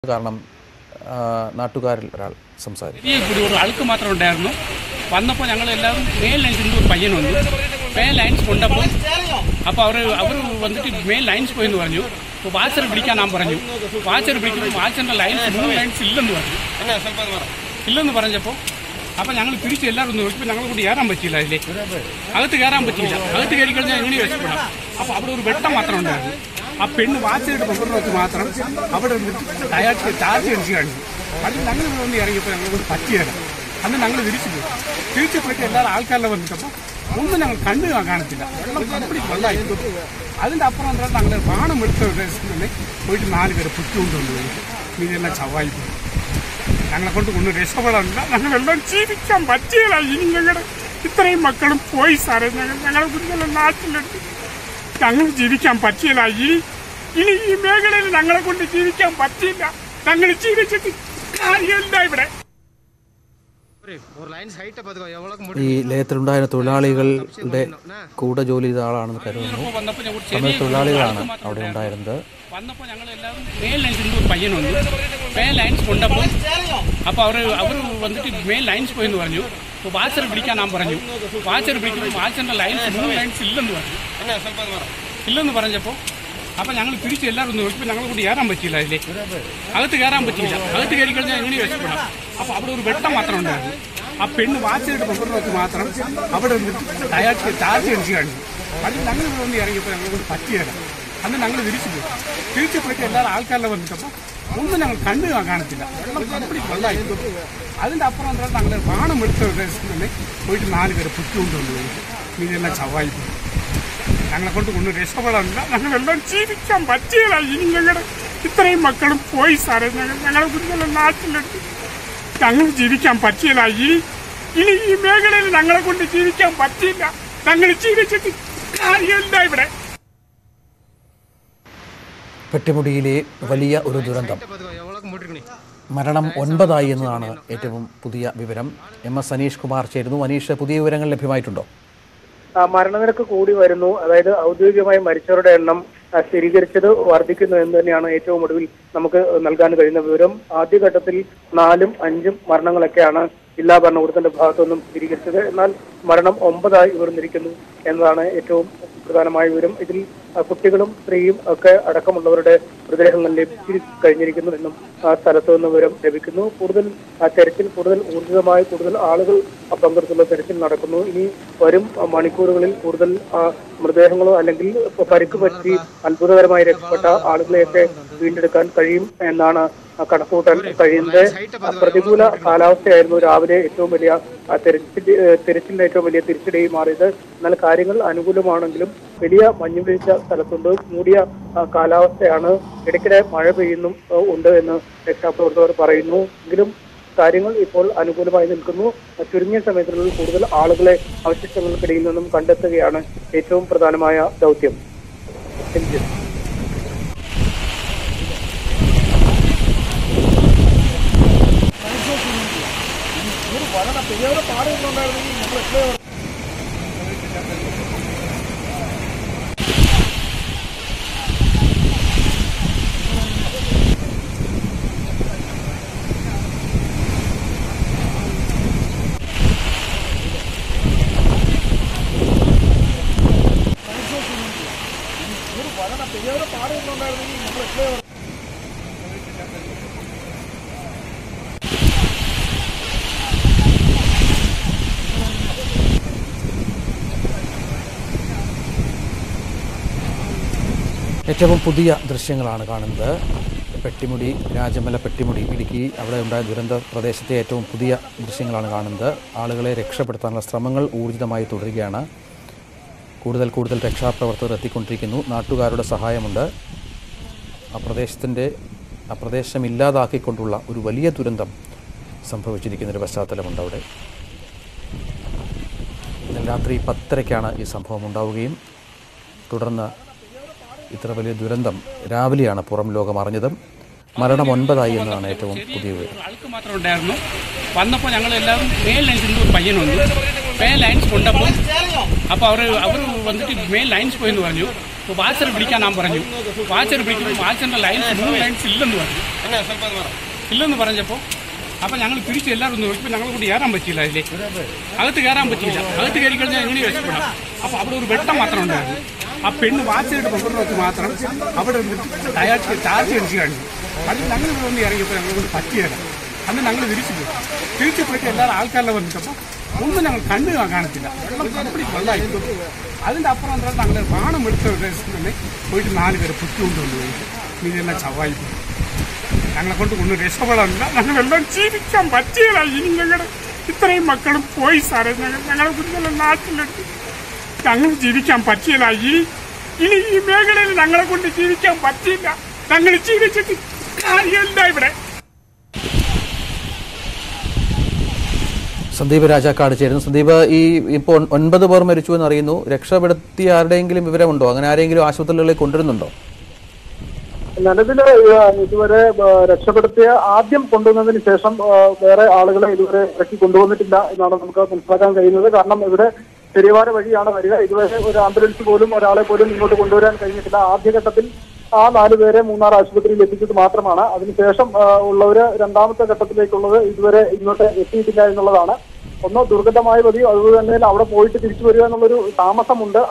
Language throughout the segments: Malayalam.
കാരണം ആ, നാട്ടുകാരിൽ ഒരാൾ സംസാരിക്കും ചെറിയ കൂടി ഒരു അഴുക്ക് മാത്രം ഉണ്ടായിരുന്നു വന്നപ്പോൾ ഞങ്ങൾ എല്ലാവരും മെയിൻ ലൈൻസിൽ നിന്ന് ഒരു പയ്യൻ വന്നു മെയിൻ ലൈൻസ് കൊണ്ടപ്പോൾ അപ്പോൾ അവർ അവർ വന്നിട്ട് മെയിൻ ലൈൻസ് പോയെന്ന് പറഞ്ഞു അപ്പോൾ വാച്ചർ പിടിക്കാൻ ഞാൻ പറഞ്ഞു വാച്ചർ പിടിക്കുമ്പോൾ വാച്ചറിൻ്റെ ലൈൻസ് മൂന്ന് ലൈൻസ് ഇല്ലെന്ന് പറഞ്ഞു ഇല്ലെന്ന് പറഞ്ഞപ്പോൾ അപ്പോൾ ഞങ്ങൾ തിരിച്ച് എല്ലാവരും ഒന്ന് നോക്കിയപ്പോൾ ഞങ്ങളെ കൊണ്ട് കയറാൻ പറ്റിയില്ല അതിലേക്ക് അകത്ത് കയറാൻ പറ്റിയില്ല അകത്ത് കയറി കഴിഞ്ഞാൽ എങ്ങനെ രക്ഷപ്പെടാം അപ്പോൾ അവിടെ ഒരു വെട്ടം മാത്രം ഉണ്ടായിരുന്നു ആ പെണ്ണ് വാച്ചയുടെ പൊക്കറിൽ വെച്ച് മാത്രം അവിടെ നിന്നിട്ട് അയാൾക്ക് ചാർജ് അടിച്ച് കാണിച്ചു അത് ഞങ്ങൾ ഇവിടെ വന്ന് ഇറങ്ങിയപ്പോൾ ഞങ്ങളെ കൊണ്ട് പറ്റിയല്ല അന്ന് ഞങ്ങൾ തിരിച്ചു പോയി തിരിച്ചു പോയിട്ട് എല്ലാവരും ആൾക്കാരിലെ വന്നിട്ടപ്പോൾ ഒന്നും ഞങ്ങൾ കണ്ണ് കാണത്തില്ല വെള്ളം കപ്പടി വെള്ളമായിരുന്നു അതിൻ്റെ അപ്പുറം എന്താണ് ഞങ്ങൾ ബാണം എടുത്ത പ്രദേശത്ത് തന്നെ പോയിട്ട് നാല് പേരെ പുറ്റുകൊണ്ടുപോയി ഇതെല്ലാം ചവായി പോയി ഞങ്ങളെ കൊണ്ട് കൊണ്ട് രക്ഷപ്പെടാനില്ല ഞങ്ങളെല്ലാം ജീവിക്കാൻ പറ്റിയില്ല ഇനി ഞങ്ങളുടെ ഇത്രയും മക്കളും പോയി സാറേ ഞങ്ങൾ ഞങ്ങളെ കുഞ്ഞെല്ലാം നാട്ടിലുണ്ട് ഞങ്ങൾ ജീവിക്കാൻ പറ്റിയില്ല ഇനി ഇനി ഈ മേഖലയിൽ ഞങ്ങളെ കൊണ്ട് ജീവിക്കാൻ പറ്റിയില്ല ഞങ്ങൾ ജീവിച്ചിട്ട് കാര്യമില്ല ഇവിടെ ஒரு லைன்ஸ் ஹைட்டை பார்த்துக்கோ எவ்வளோக்கு ഈ ലയത്തിലുണ്ടായിരുന്ന തൊഴിലാളികളുടെ കൂടെ ജോലി ചെയ്ത ആളാണെന്ന് കരുതുന്നു വന്നപ്പോൾ ഞാൻ ഒരു തമിഴ് ചെറിയ തൊഴിലാളികളാണ് അവിടെ ഉണ്ടായിരുന്നത് വന്നപ്പോൾ ഞങ്ങൾ എല്ലാവരും മെയിൻ ലൈൻസിൽ നിന്ന് ഒരു പയ്യൻ വന്നു മെയിൻ ലൈൻസ് കൊണ്ടപ്പോൾ അപ്പോൾ അവർ അവർ വന്നിട്ട് മെയിൻ ലൈൻസ് പോയെന്ന് പറഞ്ഞു അപ്പോൾ വാച്ചർ പിടിക്കാൻ ഞാൻ പറഞ്ഞു വാച്ചർ പിടിക്കുമ്പോൾ വാച്ചറിൻ്റെ ലൈൻസ് മൂന്ന് ലൈൻസ് ഇല്ലെന്ന് പറഞ്ഞു ഇല്ലെന്ന് പറഞ്ഞപ്പോൾ അപ്പോൾ ഞങ്ങൾ തിരിച്ച് എല്ലാവരും ഒന്ന് നോക്കിയപ്പോൾ ഞങ്ങളെ കൊണ്ട് കയറാൻ പറ്റിയില്ല അതിലേക്ക് അകത്ത് കയറാൻ പറ്റിയില്ല അകത്ത് കയറി കഴിഞ്ഞാൽ എങ്ങനെ രക്ഷപ്പെടാം അപ്പോൾ അവിടെ ഒരു വെട്ടം മാത്രം ഉണ്ടായിരുന്നു ആ പെണ്ണ് വാച്ചയുടെ പൊക്കറിൽ വെച്ച് മാത്രം അവിടെ നിന്നിട്ട് അയാൾക്ക് ചാർജ് അടിച്ച് കാണിച്ചു അത് ഞങ്ങൾ ഇവിടെ വന്ന് ഇറങ്ങിയപ്പോൾ ഞങ്ങളെ കൊണ്ട് പറ്റിയല്ല അന്ന് ഞങ്ങൾ തിരിച്ചു പോയി തിരിച്ചു പോയിട്ട് എല്ലാവരും ആൾക്കാരിലെ വന്നിട്ടപ്പോൾ ഒന്നും ഞങ്ങൾ കണ്ണ് കാണത്തില്ല വെള്ളം കപ്പടി വെള്ളമായിരുന്നു അതിൻ്റെ അപ്പുറം എന്താണ് ഞങ്ങൾ ബാണം എടുത്ത പ്രദേശത്ത് തന്നെ പോയിട്ട് നാല് പേരെ പുറ്റുകൊണ്ടുപോയി ഇതെല്ലാം ചവായി പോയി ഞങ്ങളെ കൊണ്ട് കൊണ്ട് രക്ഷപ്പെടാനില്ല ഞങ്ങളെല്ലാം ജീവിക്കാൻ പറ്റിയില്ല ഇനി ഞങ്ങളുടെ ഇത്രയും മക്കളും പോയി സാറേ ഞങ്ങൾ ഞങ്ങളെ കുഞ്ഞെല്ലാം നാട്ടിലുണ്ട് ഞങ്ങൾ ജീവിക്കാൻ പറ്റിയില്ല ഇനി ഇനി ഈ മേഖലയിൽ ഞങ്ങളെ കൊണ്ട് ജീവിക്കാൻ പറ്റിയില്ല ഞങ്ങൾ ജീവിച്ചിട്ട് കാര്യമില്ല ഇവിടെ പെട്ടിമുടിയിലെ വലിയ ഒരു ദുരന്തം பார்த்துக்கோ எவ்வளோக்கு மூட்டிருக்கணும் മരണം ഒൻപതായി എന്നതാണ് ഏറ്റവും പുതിയ വിവരം എം എസ് അനീഷ് കുമാർ ചേരുന്നു അനീഷ് പുതിയ വിവരങ്ങൾ ലഭ്യമായിട്ടുണ്ടോ ആ, മരണനിരക്ക് കൂടി വരുന്നു അതായത് ഔദ്യോഗികമായി മരിച്ചവരുടെ എണ്ണം ആ, സ്ഥിരീകരിച്ചത് വർദ്ധിക്കുന്നു എന്ന് തന്നെയാണ് ഏറ്റവും ഒടുവിൽ നമുക്ക് നൽകാൻ കഴിയുന്ന വിവരം ആദ്യഘട്ടത്തിൽ നാലും അഞ്ചും മരണങ്ങളൊക്കെയാണ് ജില്ലാ ഭരണകൂടത്തിന്റെ ഭാഗത്തുനിന്നും സ്ഥിരീകരിച്ചത് എന്നാൽ മരണം ഒമ്പതായി ഉയർന്നിരിക്കുന്നു എന്നതാണ് ഏറ്റവും പ്രധാനമായ വിവരം ഇതിൽ ആ, കുട്ടികളും സ്ത്രീയും ഒക്കെ അടക്കമുള്ളവരുടെ മൃതദേഹങ്ങൾ ലഭിച്ചു കഴിഞ്ഞിരിക്കുന്നു എന്നും ആ സ്ഥലത്ത് നിന്ന് വിവരം ലഭിക്കുന്നു കൂടുതൽ ആ, തെരച്ചിൽ കൂടുതൽ ഊർജിതമായി കൂടുതൽ ആളുകൾ ആ, പങ്കെടുത്തുള്ള തെരച്ചിൽ നടക്കുന്നു ഇനി വരും ആ, മണിക്കൂറുകളിൽ കൂടുതൽ ആ, മൃതദേഹങ്ങളോ അല്ലെങ്കിൽ പരിക്ക് പറ്റി അത്ഭുതകരമായി രക്ഷപ്പെട്ട ആളുകളെയൊക്കെ വീണ്ടെടുക്കാൻ കഴിയും എന്നാണ് ആ, കണക്കുകൂട്ടാൻ കഴിയുന്നത് ആ, പ്രതികൂല കാലാവസ്ഥയായിരുന്നു രാവിലെ ഏറ്റവും വലിയ ആ, തെരച്ചിൽ ഏ, തെരച്ചിലിന് ഏറ്റവും വലിയ തിരിച്ചടി മാറിയത് എന്നാൽ കാര്യങ്ങൾ അനുകൂലമാണെങ്കിലും വലിയ മഞ്ഞുവീഴ്ച സ്ഥലത്തുണ്ട് മൂടിയ ആ, കാലാവസ്ഥയാണ് ഇടയ്ക്കിടെ മഴ പെയ്യുന്നും ആ, ഉണ്ട് എന്ന് രക്ഷാപ്രവർത്തകർ പറയുന്നു എങ്കിലും കാര്യങ്ങൾ ഇപ്പോൾ അനുകൂലമായി നിൽക്കുന്നു ചുരുങ്ങിയ സമയത്തിനുള്ളിൽ കൂടുതൽ ആളുകളെ അവശിഷ്ടങ്ങൾക്കിടയിൽ നിന്നും കണ്ടെത്തുകയാണ് ഏറ്റവും പ്രധാനമായ ദൗത്യം എനിക്ക് ഏറ്റവും പുതിയ ദൃശ്യങ്ങളാണ് കാണുന്നത് പെട്ടിമുടി രാജമല പെട്ടിമുടി ഇടുക്കി അവിടെ ഉണ്ടായ ദുരന്ത പ്രദേശത്തെ ഏറ്റവും പുതിയ ദൃശ്യങ്ങളാണ് കാണുന്നത് ആളുകളെ രക്ഷപ്പെടുത്താനുള്ള ശ്രമങ്ങൾ ഊർജിതമായി തുടരുകയാണ് കൂടുതൽ കൂടുതൽ രക്ഷാപ്രവർത്തകർ എത്തിക്കൊണ്ടിരിക്കുന്നു നാട്ടുകാരുടെ സഹായമുണ്ട് ആ പ്രദേശത്തിൻ്റെ ആ പ്രദേശം ഇല്ലാതാക്കിക്കൊണ്ടുള്ള ഒരു വലിയ ദുരന്തം സംഭവിച്ചിരിക്കുന്ന ഒരു പശ്ചാത്തലമുണ്ട് അവിടെ ഇന്നലെ രാത്രി പത്തരയ്ക്കാണ് ഈ സംഭവം ഉണ്ടാവുകയും തുടർന്ന് ഇത്ര വലിയ ദുരന്തം രാവിലെയാണ് പുറം ലോകം അറിഞ്ഞതും മരണം ഒൻപതായി എന്നതാണ് ഏറ്റവും പുതിയ വിവരം ഒരു അഴുക്ക് മാത്രം ഉണ്ടായിരുന്നു വന്നപ്പോൾ ഞങ്ങൾ എല്ലാവരും മെയിൻ ലൈൻസിൽ നിന്ന് ഒരു പയ്യൻ വന്നു മെയിൻ ലൈൻസ് കൊണ്ടപ്പോൾ അപ്പോൾ അവർ അവർ വന്നിട്ട് മെയിൻ ലൈൻസ് പോയെന്ന് പറഞ്ഞു അപ്പോൾ വാച്ചർ പിടിക്കാൻ ഞാൻ പറഞ്ഞു വാച്ചർ പിടിക്കുമ്പോൾ വാച്ചറിന്റെ ലൈൻസ് മൂന്ന് ലൈൻസ് ഇല്ലെന്ന് പറഞ്ഞു ഇല്ലെന്ന് പറഞ്ഞപ്പോൾ അപ്പം ഞങ്ങൾ തിരിച്ച് എല്ലാവരും ഒന്ന് നോക്കിയപ്പോൾ ഞങ്ങളെ കൂടി കയറാൻ പറ്റിയില്ല അതിലേ അകത്ത് കയറാൻ പറ്റിയില്ല അകത്ത് കയറി കഴിഞ്ഞാൽ എങ്ങനെ രക്ഷപ്പെടാം അപ്പോൾ അവിടെ ഒരു വെട്ടം മാത്രം ഉണ്ടായിരുന്നു ആ പെണ്ണ് വാച്ചയുടെ കൊണ്ടുവന്നത് മാത്രം അവിടെ നിന്നിട്ട് ടയർ ചാർജ് അടിച്ച് കാണിച്ചു അത് ഞങ്ങൾ ഇവിടെ വന്ന് ഇറങ്ങിയപ്പോൾ ഞങ്ങളെ കൊണ്ട് പറ്റിയല്ല അന്ന് ഞങ്ങൾ തിരിച്ചു പോയി തിരിച്ചു പോയിട്ട് എല്ലാവരും ആൾക്കാരെല്ലാം വന്നിട്ടപ്പോൾ ഒന്നും ഞങ്ങൾ കണ്ണു കാണത്തില്ല വെള്ളം കപ്പടി വെള്ളമായി അതിൻ്റെ അപ്പുറം എന്താ ഞങ്ങൾ ബാണം എടുത്ത പ്രദേശത്ത് തന്നെ പോയിട്ട് നാല് പേരെ പുറ്റുകൊണ്ടുപോയി ഇതെല്ലാം ചവായി പോയി ഞങ്ങളെ കൊണ്ട് ഒന്നും രക്ഷപ്പെടാനില്ല ഞങ്ങളെല്ലാം ജീവിക്കാൻ പറ്റിയില്ല ഇനി ഞങ്ങളുടെ ഇത്രയും മക്കളും പോയി സാറേ ഞങ്ങൾ ഞങ്ങളെ കുഞ്ഞെല്ലാം നാട്ടിലെടുത്ത് ഞങ്ങൾ ജീവിക്കാൻ പറ്റിയില്ല ഇനി ഇനി ഈ മേഖലയിൽ ഞങ്ങളെ കൊണ്ട് ജീവിക്കാൻ പറ്റിയില്ല ഞങ്ങൾ ജീവിച്ചിട്ട് കാര്യമില്ല ഇവിടെ സന്ദീപ് രാജാക്കാട് ചേരുന്നു സന്ദീപ് ഈ ഇപ്പോൾ ഒൻപത് പേർ മരിച്ചു എന്ന് അറിയുന്നു രക്ഷപ്പെടുത്തിയ ആരുടെയെങ്കിലും വിവരമുണ്ടോ അങ്ങനെ ആരെങ്കിലും ആശുപത്രികളിലേക്ക് കൊണ്ടുവരുന്നുണ്ടോ നിലവില് ഏഹ്, ഇതുവരെ ഏഹ്, രക്ഷപ്പെടുത്തിയ ആദ്യം കൊണ്ടുവന്നതിന് ശേഷം ഏഹ്, വേറെ ആളുകളെ ഇതുവരെ ഇറക്കി കൊണ്ടുവന്നിട്ടില്ല എന്നാണ് നമുക്ക് മനസ്സിലാക്കാൻ കഴിയുന്നത് കാരണം ഇവിടെ പെരിവാര വഴിയാണ് വരിക ഇതുവരെ ഒരു ആംബുലൻസ് പോലും ഒരാളെ പോലും ഇങ്ങോട്ട് കൊണ്ടുവരാൻ കഴിഞ്ഞിട്ടില്ല ആദ്യഘട്ടത്തിൽ ആ നാല് പേരെ മൂന്നാർ ആശുപത്രിയിൽ എത്തിച്ചത് മാത്രമാണ് അതിനുശേഷം ഏഹ്, ഉള്ളവര് രണ്ടാമത്തെ ഘട്ടത്തിലേക്കുള്ളത് ഇതുവരെ ഇങ്ങോട്ട് എത്തിയിട്ടില്ല എന്നുള്ളതാണ് ഒന്ന് ദുർഘടമായ മതി അതുപോലെ തന്നെ അവിടെ പോയിട്ട് തിരിച്ചു വരിക എന്നുള്ളൊരു താമസമുണ്ട്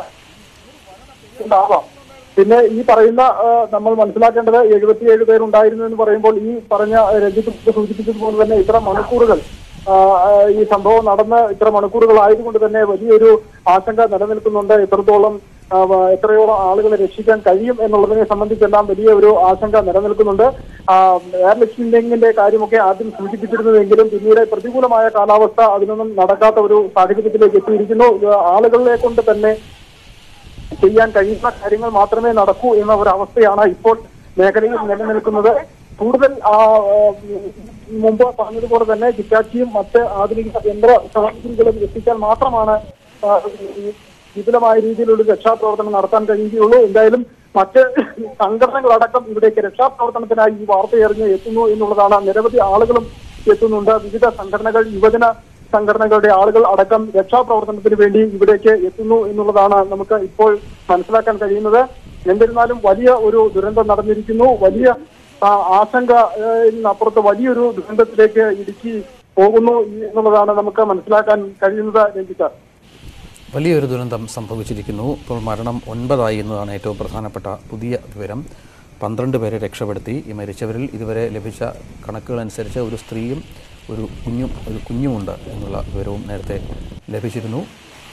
ഉണ്ടാവാം പിന്നെ ഈ പറയുന്ന ആ, നമ്മൾ മനസ്സിലാക്കേണ്ടത് എഴുപത്തിയേഴ് പേരുണ്ടായിരുന്നു എന്ന് പറയുമ്പോൾ ഈ പറഞ്ഞ രഞ്ജിത്ത് മുമ്പ് സൂചിപ്പിച്ചതുപോലെ തന്നെ ഇത്ര മണിക്കൂറുകൾ ആ, ആ, ഈ സംഭവം നടന്ന് ഇത്ര മണിക്കൂറുകൾ ആയതുകൊണ്ട് തന്നെ വലിയൊരു ആശങ്ക നിലനിൽക്കുന്നുണ്ട് എത്രത്തോളം ആ, വ- എത്രയോളം ആളുകളെ രക്ഷിക്കാൻ കഴിയും എന്നുള്ളതിനെ സംബന്ധിച്ചെല്ലാം വലിയ ഒരു ആശങ്ക നിലനിൽക്കുന്നുണ്ട് ആ, എയർ ലിഫ്റ്റിംഗിന്റെ കാര്യമൊക്കെ ആദ്യം സൂചിപ്പിച്ചിരുന്നുവെങ്കിലും പിന്നീട് പ്രതികൂലമായ കാലാവസ്ഥ അതിനൊന്നും നടക്കാത്ത ഒരു സാഹചര്യത്തിലേക്ക് എത്തിയിരിക്കുന്നു ഇത് ആളുകളെ കൊണ്ട് തന്നെ ചെയ്യാൻ കഴിയുന്ന കാര്യങ്ങൾ മാത്രമേ നടക്കൂ എന്ന ഒരു അവസ്ഥയാണ് ഇപ്പോൾ മേഖലയിൽ നിലനിൽക്കുന്നത് കൂടുതൽ ആ, ആ, മുമ്പ് പറഞ്ഞതുപോലെ തന്നെ കിറ്റാച്ചിയും മറ്റ് ആധുനിക യന്ത്ര സാമഗ്രികളും എത്തിച്ചാൽ മാത്രമാണ് ആ, ഈ വിപുലമായ രീതിയിലുള്ള രക്ഷാപ്രവർത്തനം നടത്താൻ കഴിയുകയുള്ളൂ എന്തായാലും മറ്റ് സംഘടനകളടക്കം ഇവിടേക്ക് രക്ഷാപ്രവർത്തനത്തിനായി ഈ വാർത്തയറിഞ്ഞ് എത്തുന്നു എന്നുള്ളതാണ് നിരവധി ആളുകളും എത്തുന്നുണ്ട് വിവിധ സംഘടനകൾ യുവജന സംഘടനകളുടെ ആളുകൾ അടക്കം രക്ഷാപ്രവർത്തനത്തിന് വേണ്ടി ഇവിടേക്ക് എത്തുന്നു എന്നുള്ളതാണ് നമുക്ക് ഇപ്പോൾ മനസ്സിലാക്കാൻ കഴിയുന്നത് എന്നിരുന്നാലും വലിയ ഒരു ദുരന്തം നടന്നിരിക്കുന്നു വലിയ ആ, ആശങ്ക ഏഹ്, അപ്പുറത്ത് വലിയൊരു ദുരന്തത്തിലേക്ക് ഇടുക്കി പോകുന്നു എന്നുള്ളതാണ് നമുക്ക് മനസ്സിലാക്കാൻ കഴിയുന്നത് രഞ്ജിത്ത വലിയൊരു ദുരന്തം സംഭവിച്ചിരിക്കുന്നു ഇപ്പോൾ മരണം ഒൻപതായി എന്നതാണ് ഏറ്റവും പ്രധാനപ്പെട്ട പുതിയ വിവരം പന്ത്രണ്ട് പേരെ രക്ഷപ്പെടുത്തി ഈ മരിച്ചവരിൽ ഇതുവരെ ലഭിച്ച കണക്കുകളനുസരിച്ച് ഒരു സ്ത്രീയും ഒരു കുഞ്ഞും ഒരു കുഞ്ഞുമുണ്ട് എന്നുള്ള വിവരവും നേരത്തെ ലഭിച്ചിരുന്നു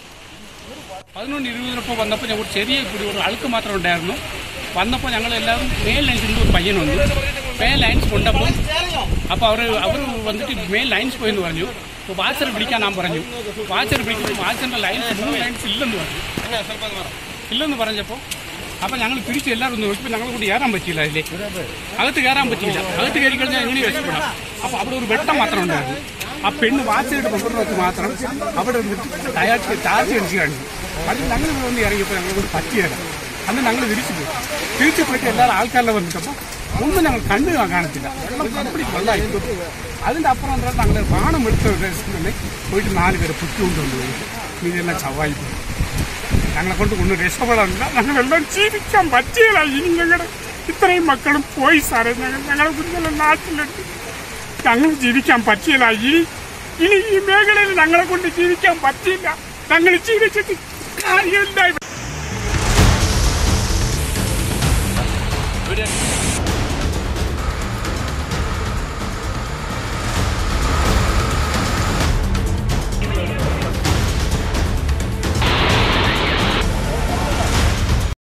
പതിനൊന്ന് ഇരുപതിനപ്പോൾ വന്നപ്പോൾ ഞങ്ങൾ ചെറിയ കൂടി ഒരു അഴുക്ക് മാത്രം ഉണ്ടായിരുന്നു വന്നപ്പോൾ ഞങ്ങൾ എല്ലാവരും മെയിൻ ലൈൻസിൽ ഒരു പയ്യൻ വന്നു മെയിൻ ലൈൻസ് കൊണ്ടപ്പോൾ അപ്പോൾ അവർ അവർ വന്നിട്ട് മെയിൻ ലൈൻസ് പോയെന്ന് പറഞ്ഞു അപ്പോൾ വാച്ചർ പിടിക്കാൻ ഞാൻ പറഞ്ഞു വാച്ചർ പിടിക്കുമ്പോൾ വാച്ചറിൻ്റെ ലൈൻസ് മൂന്ന് ലൈൻസ് ഇല്ലെന്ന് പറഞ്ഞു ഇല്ലെന്ന് പറഞ്ഞപ്പോൾ അപ്പോൾ ഞങ്ങൾ തിരിച്ച് എല്ലാവരും ഒന്ന് നോക്കിയപ്പോൾ ഞങ്ങളെ കൂടി കയറാൻ പറ്റിയില്ല അതിലേ അകത്ത് കയറാൻ പറ്റിയില്ല അകത്ത് കയറി കഴിഞ്ഞാൽ എങ്ങനെ രക്ഷപ്പെടാം അപ്പോൾ അവിടെ ഒരു വെട്ടം മാത്രം ഉണ്ടായിരുന്നു ആ പെണ്ണ് വാച്ചയുടെ കൊണ്ടുവന്നത് മാത്രം അവിടെ നിന്നിട്ട് ടയർ ചാർജ് അടിച്ച് കാണിച്ചു അത് ഞങ്ങൾ ഇവിടെ വന്ന് ഇറങ്ങിയപ്പോൾ ഞങ്ങളെ കൊണ്ട് പറ്റിയല്ല അന്ന് ഞങ്ങൾ തിരിച്ചു പോയി തിരിച്ചു പോയിട്ട് എല്ലാവരും ആൾക്കാരെല്ലാം വന്നിട്ടപ്പോൾ ഒന്നും ഞങ്ങൾ കണ്ണു കാണത്തില്ല വെള്ളം കപ്പടി വെള്ളമായി അതിൻ്റെ അപ്പുറം എന്താ ഞങ്ങൾ ബാണം എടുത്ത പ്രദേശത്ത് തന്നെ പോയിട്ട് നാല് പേരെ പുറ്റുകൊണ്ടുപോയി ഇതെല്ലാം ചവായി പോയി ഞങ്ങളെ കൊണ്ട് ഒന്നും രക്ഷപ്പെടാനില്ല ഞങ്ങളെല്ലാം ജീവിക്കാൻ പറ്റിയില്ല ഇനി ഞങ്ങളുടെ ഇത്രയും മക്കളും പോയി സാറേ ഞങ്ങൾ ഞങ്ങളെ കുഞ്ഞെല്ലാം നാട്ടിലെടുത്ത് ഞങ്ങൾ ജീവിക്കാൻ പറ്റിയില്ല ഇനി ഇനി ഈ മേഖലയിൽ ഞങ്ങളെ കൊണ്ട് ജീവിക്കാൻ പറ്റിയില്ല ഞങ്ങൾ ജീവിച്ചിട്ട് കാര്യമില്ല ഇവിടെ